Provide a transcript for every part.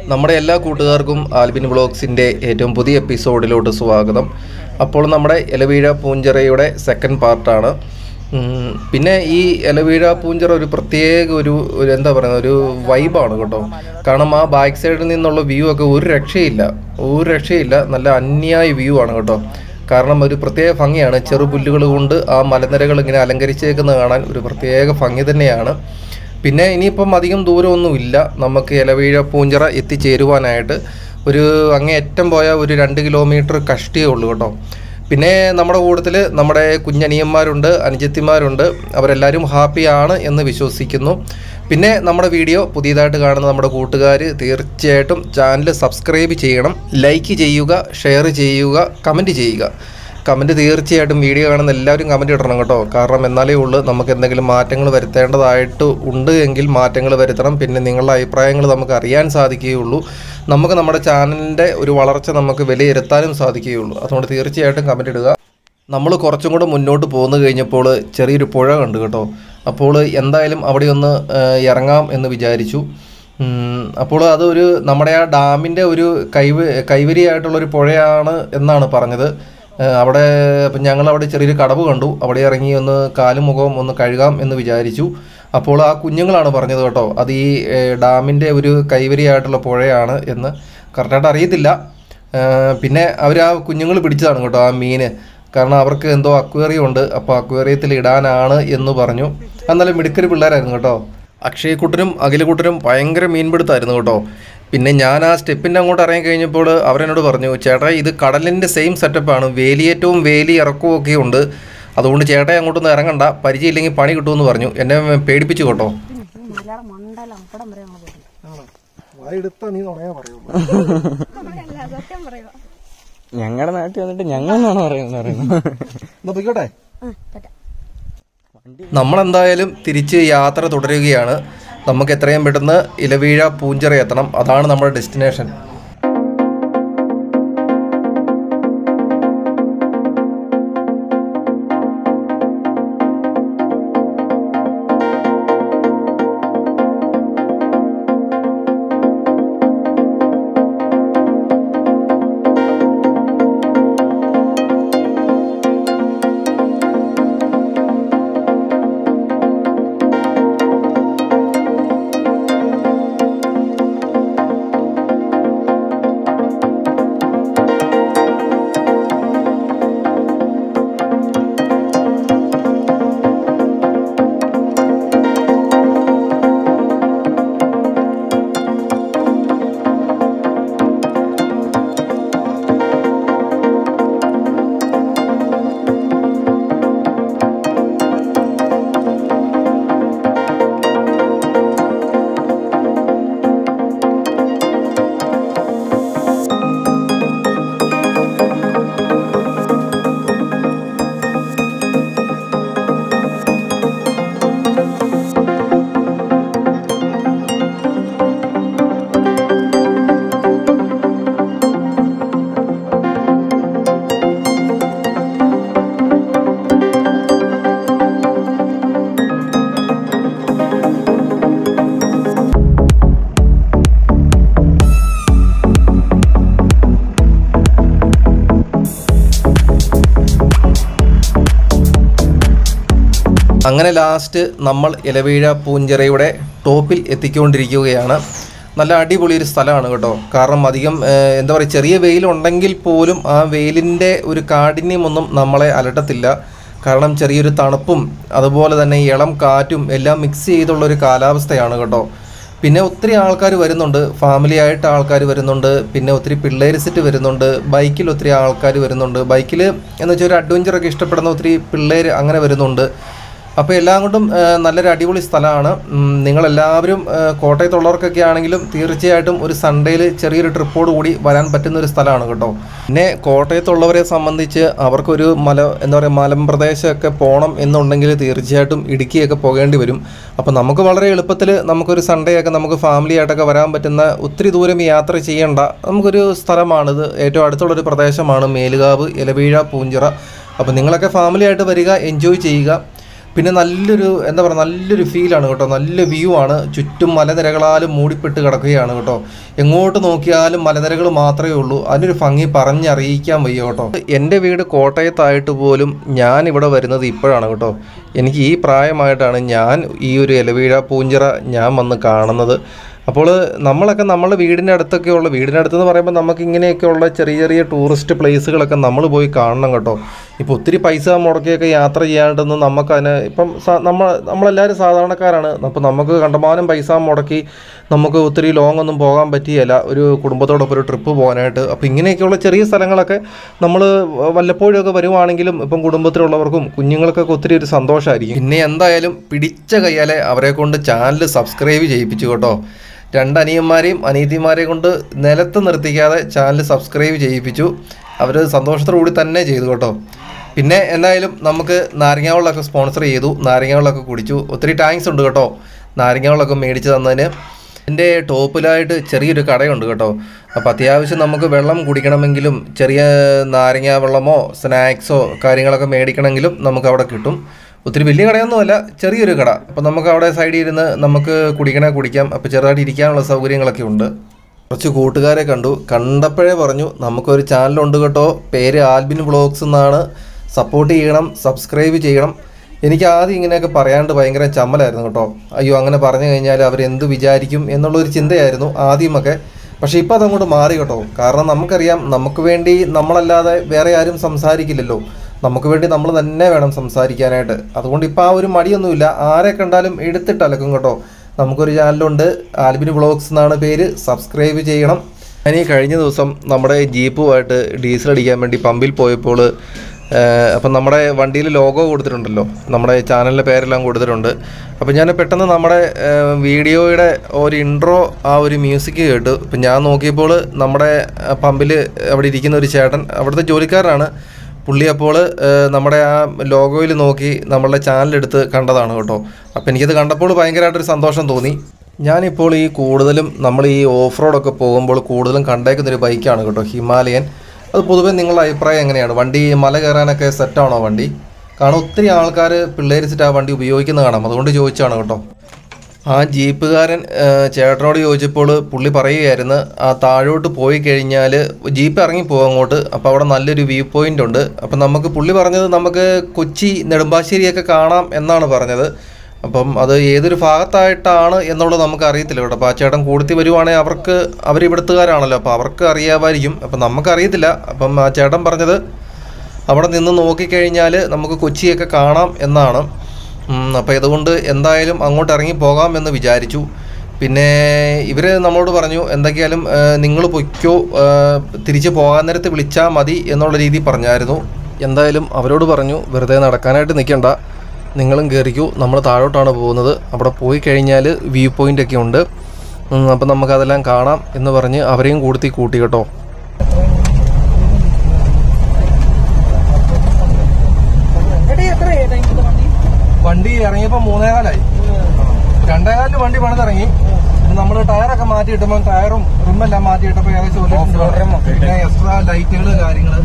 നമ്മുടെ എല്ലാ കൂട്ടുകാർക്കും ആൽബിൻ വ്ളോഗ്സിൻ്റെ ഏറ്റവും പുതിയ എപ്പിസോഡിലോട്ട് സ്വാഗതം അപ്പോൾ നമ്മുടെ ഇലവീഴ പൂഞ്ചിറയുടെ സെക്കൻഡ് പാർട്ടാണ് ഉം, പിന്നെ ഈ ഇലവീഴ പൂഞ്ചിറ ഒരു പ്രത്യേക ഒരു ഒരു എന്താ പറയുക ഒരു വൈബാണ് കേട്ടോ കാരണം ആ ബാക്ക് സൈഡിൽ നിന്നുള്ള വ്യൂ ഒക്കെ ഒരു രക്ഷയില്ല ഒരു രക്ഷയില്ല നല്ല അന്യായ വ്യൂ ആണ് കേട്ടോ കാരണം ഒരു പ്രത്യേക ഭംഗിയാണ് ചെറുപുല്ലുകൾ കൊണ്ട് ആ മലനിരകൾ ഇങ്ങനെ അലങ്കരിച്ചേക്കുന്നത് കാണാൻ ഒരു പ്രത്യേക ഭംഗി തന്നെയാണ് പിന്നെ ഇനിയിപ്പം അധികം ദൂരമൊന്നുമില്ല നമുക്ക് ഇലവീഴ പൂഞ്ചിറ എത്തിച്ചേരുവാനായിട്ട് ഒരു അങ്ങേയറ്റം പോയ ഒരു രണ്ട് കിലോമീറ്റർ കഷ്ടിയേ ഉള്ളൂ കേട്ടോ പിന്നെ നമ്മുടെ കൂട്ടത്തിൽ നമ്മുടെ കുഞ്ഞനിയന്മാരുണ്ട് അനുജത്തിമാരുണ്ട് അവരെല്ലാവരും ഹാപ്പിയാണ് എന്ന് വിശ്വസിക്കുന്നു പിന്നെ നമ്മുടെ വീഡിയോ പുതിയതായിട്ട് കാണുന്ന നമ്മുടെ കൂട്ടുകാർ തീർച്ചയായിട്ടും ചാനൽ സബ്സ്ക്രൈബ് ചെയ്യണം ലൈക്ക് ചെയ്യുക ഷെയർ ചെയ്യുക കമൻറ്റ് ചെയ്യുക കമൻറ്റ് തീർച്ചയായിട്ടും വീഡിയോ കാണുന്ന എല്ലാവരും കമൻറ്റ് ഇടണം കേട്ടോ കാരണം എന്നാലേ ഉള്ളൂ നമുക്ക് എന്തെങ്കിലും മാറ്റങ്ങൾ വരുത്തേണ്ടതായിട്ട് ഉണ്ട് എങ്കിൽ മാറ്റങ്ങൾ വരുത്തണം പിന്നെ നിങ്ങളുടെ അഭിപ്രായങ്ങൾ നമുക്ക് അറിയാൻ സാധിക്കുകയുള്ളൂ നമുക്ക് നമ്മുടെ ചാനലിൻ്റെ ഒരു വളർച്ച നമുക്ക് വിലയിരുത്താനും സാധിക്കുകയുള്ളൂ അതുകൊണ്ട് തീർച്ചയായിട്ടും കമൻറ്റ് ഇടുക നമ്മൾ കുറച്ചും കൂടെ മുന്നോട്ട് പോന്നു കഴിഞ്ഞപ്പോൾ ചെറിയൊരു പുഴ കണ്ടു കേട്ടോ അപ്പോൾ എന്തായാലും അവിടെ ഒന്ന് ഏഹ്, ഇറങ്ങാം എന്ന് വിചാരിച്ചു ഉം, അപ്പോൾ അതൊരു നമ്മുടെ ആ ഡാമിൻ്റെ ഒരു കൈവ കൈവരിയായിട്ടുള്ളൊരു പുഴയാണ് എന്നാണ് പറഞ്ഞത് ഏഹ്, അവിടെ അപ്പം ഞങ്ങൾ അവിടെ ചെറിയൊരു കടവ് കണ്ടു അവിടെ ഇറങ്ങി ഒന്ന് കാലും മുഖവും ഒന്ന് കഴുകാം എന്ന് വിചാരിച്ചു അപ്പോൾ ആ കുഞ്ഞുങ്ങളാണ് പറഞ്ഞത് കേട്ടോ അത് ഈ ഏഹ്, ഡാമിൻ്റെ ഒരു കൈവരിയായിട്ടുള്ള പുഴയാണ് എന്ന് കറക്റ്റായിട്ട് അറിയത്തില്ല ഏഹ്, പിന്നെ അവർ ആ കുഞ്ഞുങ്ങൾ പിടിച്ചതാണ് കേട്ടോ ആ മീന് കാരണം അവർക്ക് എന്തോ അക്വേറിയം ഉണ്ട് അപ്പോൾ അക്വേറിയത്തിൽ ഇടാനാണ് എന്ന് പറഞ്ഞു എന്നാലും മിടുക്കര് പിള്ളേരായിരുന്നു കേട്ടോ അക്ഷയക്കുട്ടനും അഖിലക്കുട്ടനും ഭയങ്കര മീൻപിടുത്തമായിരുന്നു കേട്ടോ പിന്നെ ഞാൻ ആ സ്റ്റെപ്പിൻ്റെ അങ്ങോട്ട് ഇറങ്ങി കഴിഞ്ഞപ്പോൾ അവരെന്നോട് പറഞ്ഞു ചേട്ടാ ഇത് കടലിൻ്റെ സെയിം സെറ്റപ്പാണ് വേലിയേറ്റവും വേലി ഇറക്കവും ഒക്കെ ഉണ്ട് അതുകൊണ്ട് ചേട്ടാ അങ്ങോട്ടൊന്നും ഇറങ്ങണ്ട പരിചയമില്ലെങ്കിൽ പണി കിട്ടുമെന്ന് പറഞ്ഞു എന്നെ പേടിപ്പിച്ചു കേട്ടോ മലയാളം മണ്ടല്ല അപ്പടം വരെ ഞങ്ങൾ പോയിട്ടുണ്ട് വായെടുത്താ നീ നുണയാ പറയുള്ളൂ സത്യം പറയുക ഞങ്ങളുടെ നാട്ടിൽ വന്നിട്ട് ഞങ്ങളെന്നാണ് പറയുന്നത് പറയുന്നത് എന്നാ പോയിക്കോട്ടെ നമ്മളെന്തായാലും തിരിച്ച് യാത്ര തുടരുകയാണ് നമുക്ക് എത്രയും പെട്ടെന്ന് ഇലവീഴ പൂഞ്ചിറ എത്തണം അതാണ് നമ്മുടെ ഡെസ്റ്റിനേഷൻ അങ്ങനെ ലാസ്റ്റ് നമ്മൾ ഇലവീഴ പൂഞ്ചിറയുടെ ടോപ്പിൽ എത്തിക്കൊണ്ടിരിക്കുകയാണ് നല്ല അടിപൊളി ഒരു സ്ഥലമാണ് കേട്ടോ കാരണം അധികം ഏഹ്, എന്താ പറയുക ചെറിയ വെയിലുണ്ടെങ്കിൽ പോലും ആ വെയിലിൻ്റെ ഒരു കാഠിന്യമൊന്നും നമ്മളെ അലട്ടത്തില്ല കാരണം ചെറിയൊരു തണുപ്പും അതുപോലെ തന്നെ ഇളം കാറ്റും എല്ലാം മിക്സ് ചെയ്തുള്ള ഒരു കാലാവസ്ഥയാണ് കേട്ടോ പിന്നെ ഒത്തിരി ആൾക്കാർ വരുന്നുണ്ട് ഫാമിലി ആയിട്ട് ആൾക്കാർ വരുന്നുണ്ട് പിന്നെ ഒത്തിരി പിള്ളേർ സെറ്റ് വരുന്നുണ്ട് ബൈക്കിൽ ഒത്തിരി ആൾക്കാർ വരുന്നുണ്ട് ബൈക്കിൽ എന്ന് വെച്ചാൽ ഒരു അഡ്വഞ്ചറൊക്കെ ഇഷ്ടപ്പെടുന്ന ഒത്തിരി പിള്ളേർ അങ്ങനെ വരുന്നുണ്ട് അപ്പോൾ എല്ലാം കൊണ്ടും ആ, നല്ലൊരു അടിപൊളി സ്ഥലമാണ് ഉം, നിങ്ങളെല്ലാവരും ആ, കോട്ടയത്തുള്ളവർക്കൊക്കെ ആണെങ്കിലും തീർച്ചയായിട്ടും ഒരു സൺഡേയിൽ ചെറിയൊരു ട്രിപ്പോട് കൂടി വരാൻ പറ്റുന്ന ഒരു സ്ഥലമാണ് കേട്ടോ പിന്നെ കോട്ടയത്തുള്ളവരെ സംബന്ധിച്ച് അവർക്കൊരു മല എന്താ പറയുക മലമ്പ്രദേശമൊക്കെ പോകണം എന്നുണ്ടെങ്കിൽ തീർച്ചയായിട്ടും ഇടുക്കിയൊക്കെ പോകേണ്ടി വരും അപ്പോൾ നമുക്ക് വളരെ എളുപ്പത്തിൽ നമുക്കൊരു സൺഡേ ഒക്കെ നമുക്ക് ഫാമിലി ആയിട്ടൊക്കെ വരാൻ പറ്റുന്ന ഒത്തിരി ദൂരം യാത്ര ചെയ്യേണ്ട നമുക്കൊരു സ്ഥലമാണിത് ഏറ്റവും അടുത്തുള്ളൊരു പ്രദേശമാണ് മേലുകാവ് ഇലവീഴ പൂഞ്ചിറ അപ്പോൾ നിങ്ങളൊക്കെ ഫാമിലി ആയിട്ട് വരിക എൻജോയ് ചെയ്യുക പിന്നെ നല്ലൊരു എന്താ പറയുക നല്ലൊരു ഫീലാണ് കേട്ടോ നല്ല വ്യൂ ആണ് ചുറ്റും മലനിരകളാലും മൂടിപ്പെട്ട് കിടക്കുകയാണ് കേട്ടോ എങ്ങോട്ട് നോക്കിയാലും മലനിരകൾ മാത്രമേ ഉള്ളൂ അതിനൊരു ഭംഗി പറഞ്ഞറിയിക്കാൻ വയ്യ കേട്ടോ എൻ്റെ വീട് കോട്ടയത്തായിട്ട് പോലും ഞാൻ ഇവിടെ വരുന്നത് ഇപ്പോഴാണ് കേട്ടോ എനിക്ക് ഈ പ്രായമായിട്ടാണ് ഞാൻ ഈ ഒരു ഇലവീഴ പൂഞ്ചിറ ഞാൻ വന്ന് കാണുന്നത് അപ്പോൾ നമ്മളൊക്കെ നമ്മളെ വീടിൻ്റെ അടുത്തൊക്കെ ഉള്ള വീടിൻ്റെ അടുത്തെന്ന് പറയുമ്പോൾ നമുക്ക് ഇങ്ങനെയൊക്കെയുള്ള ചെറിയ ചെറിയ ടൂറിസ്റ്റ് പ്ലേസുകളൊക്കെ നമ്മൾ പോയി കാണണം കേട്ടോ ഇപ്പോൾ ഒത്തിരി പൈസ മുടക്കിയൊക്കെ യാത്ര ചെയ്യാണ്ടൊന്നും നമുക്കതിന് ഇപ്പം സ- നമ്മൾ നമ്മളെല്ലാവരും സാധാരണക്കാരാണ് അപ്പോൾ നമുക്ക് കണ്ടമാനം പൈസ മുടക്കി നമുക്ക് ഒത്തിരി ലോങ് ഒന്നും പോകാൻ പറ്റിയല്ല ഒരു കുടുംബത്തോടൊപ്പം ഒരു ട്രിപ്പ് പോകാനായിട്ട് അപ്പോൾ ഇങ്ങനെയൊക്കെയുള്ള ചെറിയ സ്ഥലങ്ങളൊക്കെ നമ്മൾ വല്ലപ്പോഴൊക്കെ വരുവാണെങ്കിലും ഇപ്പം കുടുംബത്തിലുള്ളവർക്കും കുഞ്ഞുങ്ങൾക്കൊക്കെ ഒത്തിരി ഒരു സന്തോഷമായിരിക്കും പിന്നെ എന്തായാലും പിടിച്ച കയ്യാലെ അവരെ കൊണ്ട് ചാനൽ സബ്സ്ക്രൈബ് ചെയ്യിപ്പിച്ചു കേട്ടോ രണ്ട് അനിയന്മാരെയും അനീതിമാരെയും കൊണ്ട് നിലത്ത് നിർത്തിക്കാതെ ചാനൽ സബ്സ്ക്രൈബ് ചെയ്യിപ്പിച്ചു അവർ സന്തോഷത്തോടുകൂടി തന്നെ ചെയ്തു കേട്ടോ പിന്നെ എന്തായാലും നമുക്ക് നാരങ്ങ വെള്ളമൊക്കെ സ്പോൺസർ ചെയ്തു നാരങ്ങ വെള്ളമൊക്കെ കുടിച്ചു ഒത്തിരി താങ്ക്സ് ഉണ്ട് കേട്ടോ നാരങ്ങ വെള്ളമൊക്കെ മേടിച്ച് തന്നതിന് എൻ്റെ ടോപ്പിലായിട്ട് ചെറിയൊരു കടയുണ്ട് കേട്ടോ അപ്പോൾ അത്യാവശ്യം നമുക്ക് വെള്ളം കുടിക്കണമെങ്കിലും ചെറിയ നാരങ്ങ വെള്ളമോ സ്നാക്സോ കാര്യങ്ങളൊക്കെ മേടിക്കണമെങ്കിലും നമുക്ക് അവിടെ കിട്ടും ഒത്തിരി വലിയ കടയൊന്നുമല്ല ചെറിയൊരു കട അപ്പോൾ നമുക്ക് അവിടെ സൈഡിൽ ഇരുന്ന് നമുക്ക് കുടിക്കണേ കുടിക്കാം അപ്പോൾ ചെറുതായിട്ട് ഇരിക്കാനുള്ള സൗകര്യങ്ങളൊക്കെ ഉണ്ട് കുറച്ച് കൂട്ടുകാരെ കണ്ടു കണ്ടപ്പോഴേ പറഞ്ഞു നമുക്കൊരു ചാനലുണ്ട് കേട്ടോ പേര് ആൽബിൻ വ്ളോഗ്സ് എന്നാണ് സപ്പോർട്ട് ചെയ്യണം സബ്സ്ക്രൈബ് ചെയ്യണം എനിക്ക് ആദ്യം ഇങ്ങനെയൊക്കെ പറയാണ്ട് ഭയങ്കര ചമ്മലായിരുന്നു കേട്ടോ അയ്യോ അങ്ങനെ പറഞ്ഞു കഴിഞ്ഞാൽ അവരെന്ത് വിചാരിക്കും എന്നുള്ളൊരു ചിന്തയായിരുന്നു ആദ്യമൊക്കെ പക്ഷേ ഇപ്പോൾ അതങ്ങോട്ട് മാറി കേട്ടോ കാരണം നമുക്കറിയാം നമുക്ക് വേണ്ടി നമ്മളല്ലാതെ വേറെ ആരും സംസാരിക്കില്ലല്ലോ നമുക്ക് വേണ്ടി നമ്മൾ തന്നെ വേണം സംസാരിക്കാനായിട്ട് അതുകൊണ്ട് ഇപ്പോൾ ആ ഒരു മടിയൊന്നുമില്ല ആരെ കണ്ടാലും എടുത്തിട്ട് അലക്കും കേട്ടോ നമുക്കൊരു ചാനലുണ്ട് ആൽബിൻ വ്ളോഗ്സ് എന്നാണ് പേര് സബ്സ്ക്രൈബ് ചെയ്യണം ഞാൻ ഈ കഴിഞ്ഞ ദിവസം നമ്മുടെ ജീപ്പുമായിട്ട് ഡീസൽ അടിക്കാൻ വേണ്ടി പമ്പിൽ പോയപ്പോൾ അപ്പം നമ്മുടെ വണ്ടിയിൽ ലോഗോ കൊടുത്തിട്ടുണ്ടല്ലോ നമ്മുടെ ചാനലിൻ്റെ പേരെല്ലാം കൊടുത്തിട്ടുണ്ട് അപ്പം ഞാൻ പെട്ടെന്ന് നമ്മുടെ ഏഹ്, വീഡിയോയുടെ ഒരു ഇൻട്രോ ആ ഒരു മ്യൂസിക് കേട്ടു അപ്പം ഞാൻ നോക്കിയപ്പോൾ നമ്മുടെ പമ്പിൽ അവിടെ ഇരിക്കുന്ന ഒരു ചേട്ടൻ അവിടുത്തെ ജോലിക്കാരനാണ് പുള്ളി അപ്പോൾ ഏഹ്, നമ്മുടെ ആ ലോഗോയിൽ നോക്കി നമ്മളുടെ ചാനലെടുത്ത് കണ്ടതാണ് കേട്ടോ അപ്പോൾ എനിക്കത് കണ്ടപ്പോൾ ഭയങ്കരമായിട്ടൊരു സന്തോഷം തോന്നി ഞാനിപ്പോൾ ഈ കൂടുതലും നമ്മൾ ഈ ഓഫ് റോഡൊക്കെ പോകുമ്പോൾ കൂടുതലും കണ്ടേക്കുന്ന ഒരു ബൈക്കാണ് കേട്ടോ ഹിമാലയൻ അത് പൊതുവേ നിങ്ങളുടെ അഭിപ്രായം എങ്ങനെയാണ് വണ്ടി മല കയറാനൊക്കെ സെറ്റാണോ വണ്ടി കാരണം ഒത്തിരി ആൾക്കാർ പിള്ളേരിച്ചിട്ട് ആ വണ്ടി ഉപയോഗിക്കുന്നത് കാണാം അതുകൊണ്ട് ചോദിച്ചാണ് കേട്ടോ ആ ജീപ്പുകാരൻ ആ, ചേട്ടനോട് ചോദിച്ചപ്പോൾ പുള്ളി പറയുകയായിരുന്നു ആ താഴോട്ട് പോയി കഴിഞ്ഞാൽ ജീപ്പ് ഇറങ്ങി പോകും അങ്ങോട്ട് അപ്പോൾ അവിടെ നല്ലൊരു വ്യൂ പോയിന്റ് ഉണ്ട് അപ്പം നമുക്ക് പുള്ളി പറഞ്ഞത് നമുക്ക് കൊച്ചി നെടുമ്പാശ്ശേരിയൊക്കെ കാണാം എന്നാണ് പറഞ്ഞത് അപ്പം അത് ഏതൊരു ഭാഗത്തായിട്ടാണ് എന്നുള്ളത് നമുക്ക് അറിയത്തില്ല കേട്ടോ അപ്പോൾ ആ ചേട്ടൻ കൂടത്തി വരുവാണെങ്കിൽ അവർക്ക് അവർ ഇവിടുത്തുകാരാണല്ലോ അപ്പോൾ അവർക്ക് അറിയാമായിരിക്കും അപ്പം നമുക്കറിയത്തില്ല അപ്പം ആ ചേട്ടൻ പറഞ്ഞത് അവിടെ നിന്ന് നോക്കിക്കഴിഞ്ഞാൽ നമുക്ക് കൊച്ചിയൊക്കെ കാണാം എന്നാണ് അപ്പോൾ ഇതുകൊണ്ട് എന്തായാലും അങ്ങോട്ട് ഇറങ്ങി പോകാം എന്ന് വിചാരിച്ചു പിന്നെ ഇവർ നമ്മളോട് പറഞ്ഞു എന്തൊക്കെയാലും നിങ്ങൾ പൊയ്ക്കോ ആ, തിരിച്ച് പോകാൻ നേരത്ത് വിളിച്ചാൽ മതി എന്നുള്ള രീതി പറഞ്ഞായിരുന്നു എന്തായാലും അവരോട് പറഞ്ഞു വെറുതെ നടക്കാനായിട്ട് നിൽക്കണ്ട നിങ്ങളും കയറിക്കൂ നമ്മൾ താഴോട്ടാണ് പോകുന്നത് അവിടെ പോയി കഴിഞ്ഞാൽ വ്യൂ പോയിൻ്റ് ഒക്കെ ഉണ്ട് ഉം, അപ്പം നമുക്കതെല്ലാം കാണാം എന്ന് പറഞ്ഞ് അവരെയും കൂടത്തി കൂട്ടി കേട്ടോ വണ്ടി ഇറങ്ങിയപ്പോ മൂന്നേകാലായി രണ്ടേകാലിന് വണ്ടി പണിതിറങ്ങി നമ്മൾ ടയറൊക്കെ മാറ്റി ഇട്ടുമ്പോൾ ടയറും റിമ്മെല്ലാം മാറ്റി ഇട്ടപ്പോ ഏകദേശം ഒരു ലക്ഷം രൂപ. പിന്നെ എക്സ്ട്രാ ലൈറ്റുകള് കാര്യങ്ങള്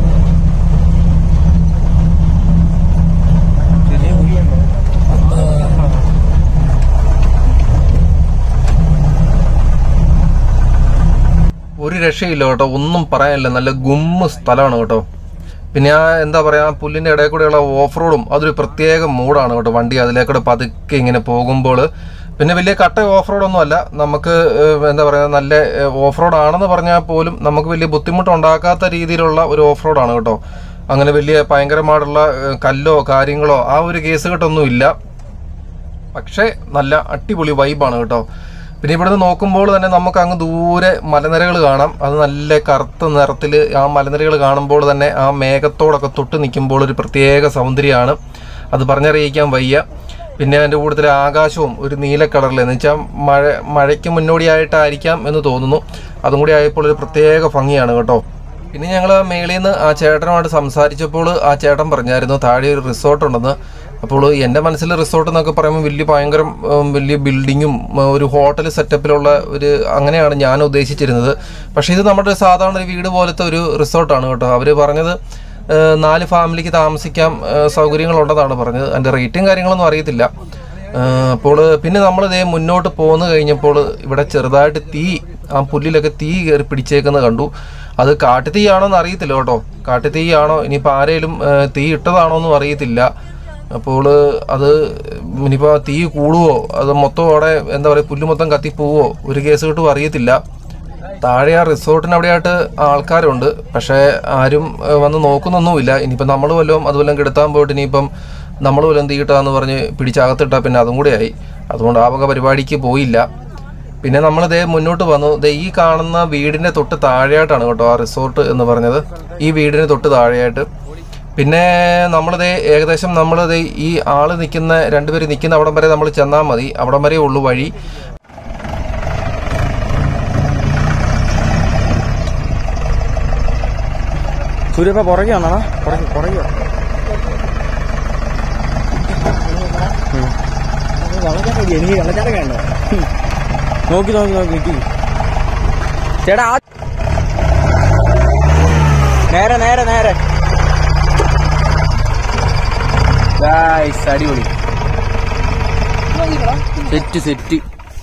ഒരു രക്ഷയില്ല കേട്ടോ ഒന്നും പറയാനില്ല നല്ല ഗുമ്മ സ്ഥലമാണ് കേട്ടോ പിന്നെ ആ എന്താ പറയാ ആ പുല്ലിന്റെ ഇടയിൽ കൂടെയുള്ള ഓഫ് റോഡും അതൊരു പ്രത്യേക മൂഡാണ് കേട്ടോ വണ്ടി അതിലേക്കൂടെ പതുക്കെ ഇങ്ങനെ പോകുമ്പോൾ പിന്നെ വലിയ കട്ട ഓഫ് റോഡൊന്നും അല്ല നമുക്ക് ഏഹ്, എന്താ പറയാ നല്ല ഓഫ് റോഡ് ആണെന്ന് പറഞ്ഞാൽ പോലും നമുക്ക് വലിയ ബുദ്ധിമുട്ട് ഉണ്ടാക്കാത്ത രീതിയിലുള്ള ഒരു ഓഫ് റോഡാണ് കേട്ടോ അങ്ങനെ വലിയ ഭയങ്കരമായിട്ടുള്ള ഏഹ്, കല്ലോ കാര്യങ്ങളോ ആ ഒരു കേസ് കെട്ടൊന്നും ഇല്ല പക്ഷേ നല്ല അടിപൊളി വൈബാണ് കേട്ടോ പിന്നെ ഇവിടുന്ന് നോക്കുമ്പോൾ തന്നെ നമുക്ക് അങ്ങ് ദൂരെ മലനിരകൾ കാണാം അത് നല്ല കറുത്ത നിറത്തിൽ ആ മലനിരകൾ കാണുമ്പോൾ തന്നെ ആ മേഘത്തോടൊക്കെ തൊട്ട് നിൽക്കുമ്പോൾ ഒരു പ്രത്യേക സൗന്ദര്യമാണ് അത് പറഞ്ഞറിയിക്കാൻ വയ്യ പിന്നെ അതിൻ്റെ കൂട്ടത്തിൽ ആകാശവും ഒരു നീല കളറിൽ എന്ന് വെച്ചാൽ മഴ മഴയ്ക്ക് മുന്നോടിയായിട്ടായിരിക്കാം എന്ന് തോന്നുന്നു അതും കൂടി ആയപ്പോൾ ഒരു പ്രത്യേക ഭംഗിയാണ് കേട്ടോ പിന്നെ ഞങ്ങൾ മേളിൽ നിന്ന് ആ ചേട്ടനുമായിട്ട് സംസാരിച്ചപ്പോൾ ആ ചേട്ടൻ പറഞ്ഞായിരുന്നു താഴെ ഒരു റിസോർട്ട് ഉണ്ടെന്ന് അപ്പോൾ എൻ്റെ മനസ്സിൽ റിസോർട്ട് എന്നൊക്കെ പറയുമ്പോൾ വലിയ ഭയങ്കര ഉം, വലിയ ബിൽഡിങ്ങും ഉം, ഒരു ഹോട്ടൽ സെറ്റപ്പിലുള്ള ഒരു അങ്ങനെയാണ് ഞാൻ ഉദ്ദേശിച്ചിരുന്നത് പക്ഷേ ഇത് നമ്മുടെ സാധാരണ ഒരു വീട് പോലത്തെ ഒരു റിസോർട്ടാണ് കേട്ടോ അവർ പറഞ്ഞത് ഏഹ്, നാല് ഫാമിലിക്ക് താമസിക്കാം ഏഹ്, സൗകര്യങ്ങളുണ്ടെന്നാണ് പറഞ്ഞത് അതിൻ്റെ റേറ്റും കാര്യങ്ങളൊന്നും അറിയത്തില്ല ഏഹ്, അപ്പോൾ പിന്നെ നമ്മൾ ഇതേ മുന്നോട്ട് പോന്നു കഴിഞ്ഞപ്പോൾ ഇവിടെ ചെറുതായിട്ട് തീ ആ പുല്ലിലൊക്കെ തീ കയറി പിടിച്ചേക്കുന്നത് കണ്ടു അത് കാട്ടുതീയാണോ എന്ന് അറിയത്തില്ല കേട്ടോ കാട്ടുതീയാണോ ഇനിയിപ്പോൾ ആരേലും ഏഹ്, തീ ഇട്ടതാണോ എന്നും അറിയത്തില്ല അപ്പോൾ അത് ഇനിയിപ്പോൾ തീ കൂടുവോ അത് മൊത്തം അവിടെ എന്താ പറയുക പുല്ല് മൊത്തം കത്തിപ്പോവോ ഒരു കേസ് കിട്ടുമോ അറിയത്തില്ല താഴെ ആ റിസോർട്ടിന് അവിടെയായിട്ട് ആൾക്കാരുണ്ട് പക്ഷേ ആരും ഏഹ്, വന്ന് നോക്കുന്നൊന്നുമില്ല ഇനിയിപ്പോൾ നമ്മൾ വല്ലതും അതുവല്ലം കെടുത്താൻ പോയിട്ട് ഇനിയിപ്പം നമ്മൾ വല്ലതും തീയിട്ടാന്ന് പറഞ്ഞ് പിടിച്ചകത്തിട്ടാൽ പിന്നെ അതും കൂടെ ആയി അതുകൊണ്ട് ആ വക പരിപാടിക്ക് പോയില്ല പിന്നെ നമ്മൾ ദേ മുന്നോട്ട് വന്നു ദേ ഈ കാണുന്ന വീടിന്റെ തൊട്ട് താഴെയായിട്ടാണ് കേട്ടോ ആ റിസോർട്ട് എന്ന് പറഞ്ഞത് ഈ വീടിന് തൊട്ട് താഴെയായിട്ട് പിന്നെ നമ്മളിത് ഏകദേശം നമ്മളിത് ഈ ആള് നിൽക്കുന്ന രണ്ടുപേര് നിൽക്കുന്ന അവിടം വരെ നമ്മൾ ചെന്നാൽ മതി അവിടം വരെ ഉള്ളു വഴി സൂര്യപ്പ പുറകെ വന്നാ പുറകെ പുറകെ വാ. ഉം. എനിക്ക് വെള്ളച്ചാട്ടം കണ്ടോ നോക്കി നോക്കി നോക്കി നിക്കി ചേട്ടാ ആ- നേരെ നേരെ നേരെ ഗായ്സ്, അടിപൊളി സെറ്റ് സെറ്റ്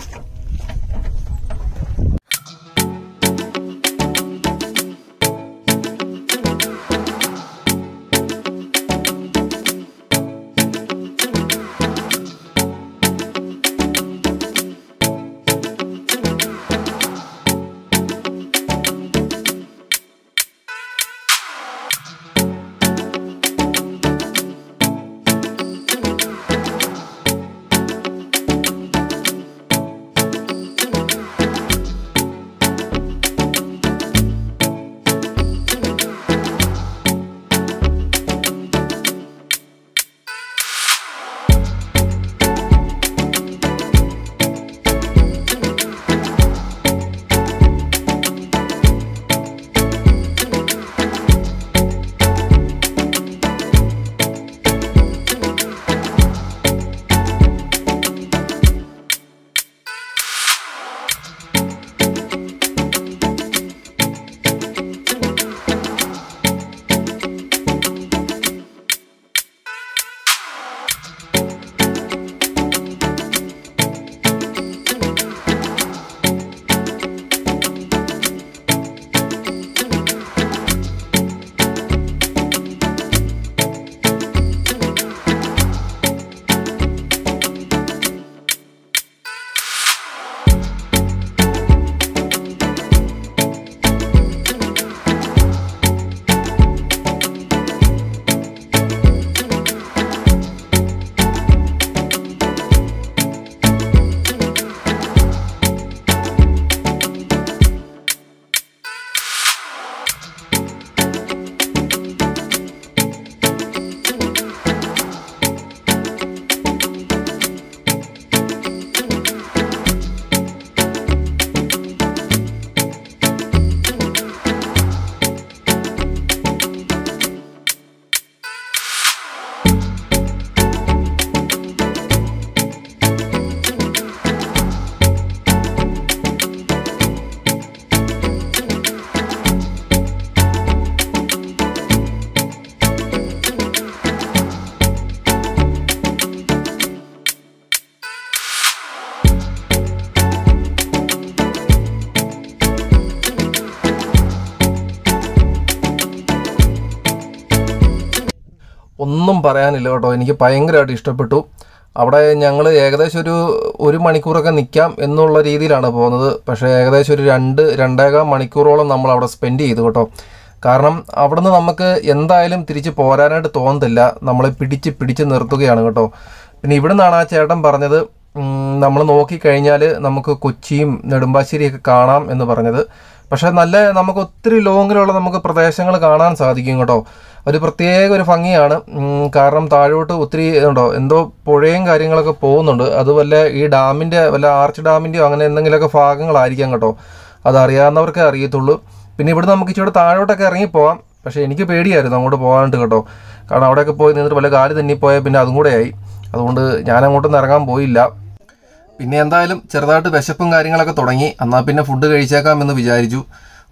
ഒന്നും പറയാനില്ല കേട്ടോ എനിക്ക് ഭയങ്കരമായിട്ട് ഇഷ്ടപ്പെട്ടു അവിടെ ഞങ്ങൾ ഏകദേശം ഒരു ഒരു മണിക്കൂറൊക്കെ നിൽക്കാം എന്നുള്ള രീതിയിലാണ് പോകുന്നത് പക്ഷേ ഏകദേശം ഒരു രണ്ട് രണ്ടേകാൽ മണിക്കൂറോളം നമ്മൾ അവിടെ സ്പെൻഡ് ചെയ്തു കേട്ടോ കാരണം അവിടുന്ന് നമുക്ക് എന്തായാലും തിരിച്ച് പോരാനായിട്ട് തോന്നത്തില്ല നമ്മളെ പിടിച്ച് പിടിച്ച് നിർത്തുകയാണ് കേട്ടോ പിന്നെ ഇവിടെ നിന്നാണ് ആ ചേട്ടൻ പറഞ്ഞത് നമ്മൾ നോക്കിക്കഴിഞ്ഞാൽ നമുക്ക് കൊച്ചിയും നെടുമ്പാശ്ശേരിയൊക്കെ കാണാം എന്ന് പറഞ്ഞത് പക്ഷെ നല്ല നമുക്ക് ഒത്തിരി ലോങ്ങിലുള്ള നമുക്ക് പ്രദേശങ്ങൾ കാണാൻ സാധിക്കും കേട്ടോ ഒരു പ്രത്യേക ഒരു ഭംഗിയാണ് ഉം, കാരണം താഴോട്ട് ഒത്തിരി ഉണ്ടോ എന്തോ പുഴയും കാര്യങ്ങളൊക്കെ പോകുന്നുണ്ട് അത് വല്ല ഈ ഡാമിൻ്റെ വല്ല ആർച്ച് ഡാമിൻ്റെയോ അങ്ങനെ എന്തെങ്കിലുമൊക്കെ ഭാഗങ്ങളായിരിക്കാം കേട്ടോ അതറിയാവുന്നവർക്കേ അറിയത്തുള്ളൂ പിന്നെ ഇവിടെ നമുക്ക് ഇച്ചിരി താഴോട്ടൊക്കെ ഇറങ്ങിപ്പോവാം പക്ഷേ എനിക്ക് പേടിയായിരുന്നു അങ്ങോട്ട് പോകാനായിട്ട് കേട്ടോ കാരണം അവിടെയൊക്കെ പോയി നിന്നിട്ട് വല്ല കാല് തെന്നിപ്പോയാൽ പിന്നെ അതും കൂടെ ആയി അതുകൊണ്ട് ഞാൻ അങ്ങോട്ടൊന്നും ഇറങ്ങാൻ പോയില്ല പിന്നെ എന്തായാലും ചെറുതായിട്ട് വിശപ്പും കാര്യങ്ങളൊക്കെ തുടങ്ങി എന്നാൽ പിന്നെ ഫുഡ് കഴിച്ചേക്കാം എന്ന് വിചാരിച്ചു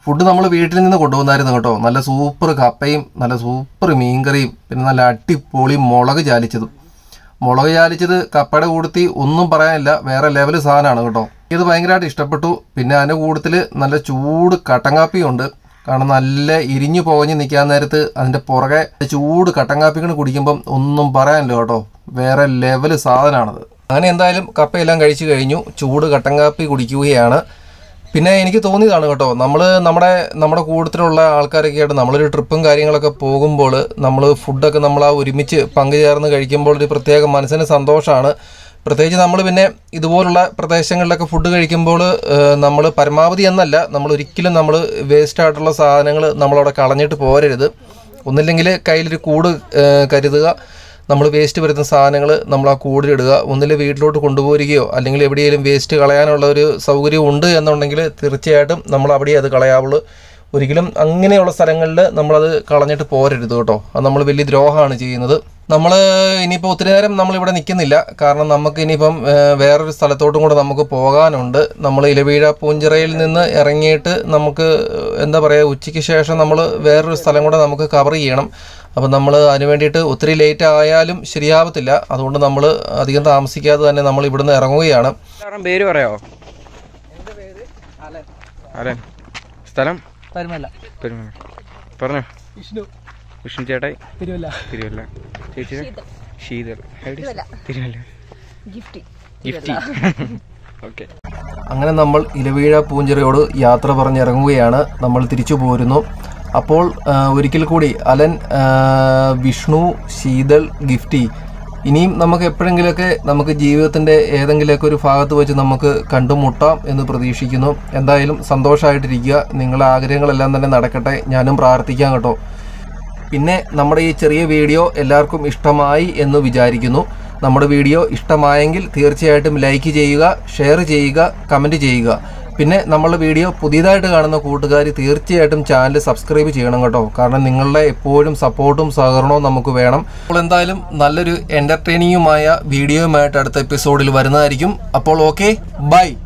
ഫുഡ് നമ്മൾ വീട്ടിൽ നിന്ന് കൊണ്ടുവന്നായിരുന്നു കേട്ടോ നല്ല സൂപ്പർ കപ്പയും നല്ല സൂപ്പർ മീൻകറിയും പിന്നെ നല്ല അടിപൊളി മുളക് ചാലിച്ചതും മുളക് ചാലിച്ചത് കപ്പയുടെ കൂടത്തി ഒന്നും പറയാനില്ല വേറെ ലെവൽ സാധനമാണ് കേട്ടോ ഇത് ഭയങ്കരമായിട്ട് ഇഷ്ടപ്പെട്ടു പിന്നെ അതിൻ്റെ കൂട്ടത്തിൽ നല്ല ചൂട് കട്ടൻ കാപ്പിയും ഉണ്ട് കാരണം നല്ല ഇരിഞ്ഞു പുകഞ്ഞ് നിൽക്കാൻ നേരത്ത് അതിൻ്റെ പുറകെ ചൂട് കട്ടൻ കാപ്പികൾ കുടിക്കുമ്പം ഒന്നും പറയാനില്ല കേട്ടോ വേറെ ലെവൽ സാധനമാണത് അങ്ങനെ എന്തായാലും കപ്പയെല്ലാം കഴിച്ചു കഴിഞ്ഞു ചൂട് കട്ടൻ കാപ്പി കുടിക്കുകയാണ് പിന്നെ എനിക്ക് തോന്നിയതാണ് കേട്ടോ നമ്മൾ നമ്മുടെ നമ്മുടെ കൂട്ടത്തിലുള്ള ആൾക്കാരൊക്കെ ആയിട്ട് നമ്മളൊരു ട്രിപ്പും കാര്യങ്ങളൊക്കെ പോകുമ്പോൾ നമ്മൾ ഫുഡൊക്കെ നമ്മൾ ആ ഒരുമിച്ച് പങ്കുചേർന്ന് കഴിക്കുമ്പോൾ ഒരു പ്രത്യേക മനസ്സിന് സന്തോഷമാണ് പ്രത്യേകിച്ച് നമ്മൾ പിന്നെ ഇതുപോലുള്ള പ്രദേശങ്ങളിലൊക്കെ ഫുഡ് കഴിക്കുമ്പോൾ നമ്മൾ പരമാവധി എന്നല്ല നമ്മൾ ഒരിക്കലും നമ്മൾ വേസ്റ്റ് ആയിട്ടുള്ള സാധനങ്ങൾ നമ്മളവിടെ കളഞ്ഞിട്ട് പോരരുത് ഒന്നില്ലെങ്കിൽ കയ്യിലൊരു കൂട് ഏഹ്, കരുതുക നമ്മൾ വേസ്റ്റ് വരുന്ന സാധനങ്ങൾ നമ്മൾ ആ കൂടിലിടുക ഒന്നിൽ വീട്ടിലോട്ട് കൊണ്ടുപോരുകയോ അല്ലെങ്കിൽ എവിടെയെങ്കിലും വേസ്റ്റ് കളയാനുള്ള ഒരു സൗകര്യം ഉണ്ട് എന്നുണ്ടെങ്കിൽ തീർച്ചയായിട്ടും നമ്മൾ അവിടെ അത് കളയാവുള്ളൂ ഒരിക്കലും അങ്ങനെയുള്ള സ്ഥലങ്ങളിൽ നമ്മളത് കളഞ്ഞിട്ട് പോരരുത് കേട്ടോ അത് നമ്മൾ വലിയ ദ്രോഹമാണ് ചെയ്യുന്നത് നമ്മൾ ഇനിയിപ്പോൾ ഒത്തിരി നേരം നമ്മളിവിടെ നിൽക്കുന്നില്ല കാരണം നമുക്ക് ഇനിയിപ്പം ഏഹ്, വേറൊരു സ്ഥലത്തോട്ടും കൂടെ നമുക്ക് പോകാനുണ്ട് നമ്മൾ ഇലവീഴ പൂഞ്ചിറയിൽ നിന്ന് ഇറങ്ങിയിട്ട് നമുക്ക് എന്താ പറയുക ഉച്ചയ്ക്ക് ശേഷം നമ്മൾ വേറൊരു സ്ഥലം കൂടെ നമുക്ക് കവർ ചെയ്യണം അപ്പം നമ്മൾ അതിന് വേണ്ടിയിട്ട് ഒത്തിരി ലേറ്റ് ആയാലും ശരിയാവത്തില്ല അതുകൊണ്ട് നമ്മൾ അധികം താമസിക്കാതെ തന്നെ നമ്മൾ ഇവിടുന്ന് ഇറങ്ങുകയാണ് കാരണം പേര് പറയാവോ അലൻ സ്ഥലം തരുമല്ല പെരുമല പറഞ്ഞോ വിഷ്ണു വിഷ്ണു ചേട്ടായി തിരുവല്ല തിരുവല്ല ചേച്ചി ശീതൾ എവിടെ? തിരുവല്ല ഗിഫ്റ്റ് ഗിഫ്റ്റി ഓക്കെ അങ്ങനെ നമ്മൾ ഇലവീഴ പൂഞ്ചിറയോട് യാത്ര പറഞ്ഞിറങ്ങുകയാണ് നമ്മൾ തിരിച്ചു പോരുന്നു അപ്പോൾ ആ, ഒരിക്കൽ കൂടി അലൻ ആ, വിഷ്ണു ശീതൾ ഗിഫ്റ്റി ഇനിയും നമുക്ക് എപ്പോഴെങ്കിലുമൊക്കെ നമുക്ക് ജീവിതത്തിൻ്റെ ഏതെങ്കിലുമൊക്കെ ഒരു ഭാഗത്ത് വെച്ച് നമുക്ക് കണ്ടുമുട്ടാം എന്ന് പ്രതീക്ഷിക്കുന്നു എന്തായാലും സന്തോഷമായിട്ടിരിക്കുക നിങ്ങളുടെ ആഗ്രഹങ്ങളെല്ലാം തന്നെ നടക്കട്ടെ ഞാനും പ്രാർത്ഥിക്കാം കേട്ടോ പിന്നെ നമ്മുടെ ഈ ചെറിയ വീഡിയോ എല്ലാവർക്കും ഇഷ്ടമായി എന്ന് വിചാരിക്കുന്നു നമ്മുടെ വീഡിയോ ഇഷ്ടമായെങ്കിൽ തീർച്ചയായിട്ടും ലൈക്ക് ചെയ്യുക ഷെയർ ചെയ്യുക കമൻറ്റ് ചെയ്യുക പിന്നെ നമ്മളുടെ വീഡിയോ പുതിയതായിട്ട് കാണുന്ന കൂട്ടുകാർ തീർച്ചയായിട്ടും ചാനൽ സബ്സ്ക്രൈബ് ചെയ്യണം കേട്ടോ കാരണം നിങ്ങളുടെ എപ്പോഴും സപ്പോർട്ടും സഹകരണവും നമുക്ക് വേണം അപ്പോൾ എന്തായാലും നല്ലൊരു എൻ്റർടൈനിങ്ങുമായ വീഡിയോയുമായിട്ട് അടുത്ത എപ്പിസോഡിൽ വരുന്നതായിരിക്കും അപ്പോൾ ഓക്കെ ബൈ